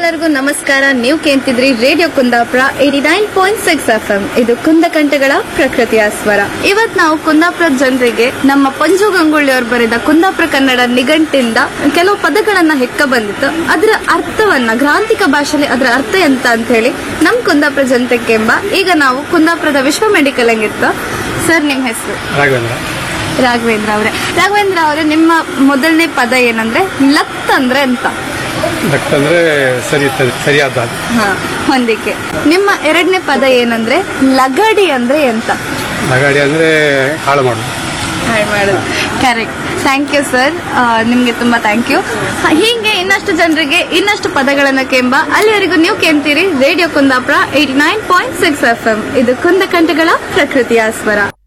ಎಲ್ಲರಿಗೂ ನಮಸ್ಕಾರ ನೀವು ಕೇಳ್ತಿದ್ರಿ radio Kundapura eighty nine point six F M ಇದು ಕುಂದಕಂಠಗಳ ಪ್ರಕೃತಿಯ ಸ್ವರ ಇವತ್ ನಾವು ಕುಂದಾಪುರ ಜನರಿಗೆ ನಮ್ಮ ಪಂಜು ಗಂಗೊಳ್ಳಿ ಅವರು ಬರೆದ ಕುಂದಾಪುರ ಕನ್ನಡ ನಿಘಂಟಿಂದ ಕೆಲವು ಪದಗಳನ್ನ ಹೆಕ್ಕ ಬಂದಿತ್ತು ಅದರ ಅರ್ಥವನ್ನ ಗ್ರಾಂಥಿಕ ಭಾಷೆಯಲ್ಲಿ ಅದರ ಅರ್ಥ ಎಂತ ಅಂತ ಹೇಳಿ ನಮ್ ಕುಂದಾಪುರ ಜನತೆಗೆ ಎಂಬ ಈಗ ನಾವು ಕುಂದಾಪುರದ ವಿಶ್ವ ಮೆಡಿಕಲ್ ಹಂಗಿತ್ತು ಸರ್ ನಿಮ್ ಹೆಸರು ರಾಘವೇಂದ್ರ ರಾಘವೇಂದ್ರ ಅವರೇ ರಾಘವೇಂದ್ರ ಅವರೇ ನಿಮ್ಮ ಮೊದಲನೇ ಪದ ಏನಂದ್ರೆ ಲತ್ ಅಂದ್ರೆ ಎಂತ ಡಕ್ಟ್ ಅಂದ್ರೆ ಸರಿ ಸರಿಯಾದ ಹಾ ಹೊಂದಿಕೆ ನಿಮ್ಮ ಎರಡನೇ ಪದ ಏನಂದ್ರೆ ಲಗಡಿ ಅಂದ್ರೆ ಎಂತ ನಗಾಡಿ ಅಂದ್ರೆ ಹಾಳು ಮಾಡೋದು ಹಾಳು ಮಾಡೋದು ಕರೆಕ್ಟ್ ಥ್ಯಾಂಕ್ ಯು ಸರ್ ನಿಮ್ಗೆ ತುಂಬಾ ಥ್ಯಾಂಕ್ ಯು ಹೀಗೆ ಇನ್ನಷ್ಟು ಜನರಿಗೆ ಇನ್ನಷ್ಟು ಪದಗಳನ್ನ ಕೆಂಬ ಅಲ್ಲಿವರೆಗೂ ನೀವು ಕೇಳ್ತೀರಿ radio Kundapura eighty nine point six F M ಇದು ಕುಂದಕಂಠಗಳ ಪ್ರಕೃತಿಯ ಸ್ವರ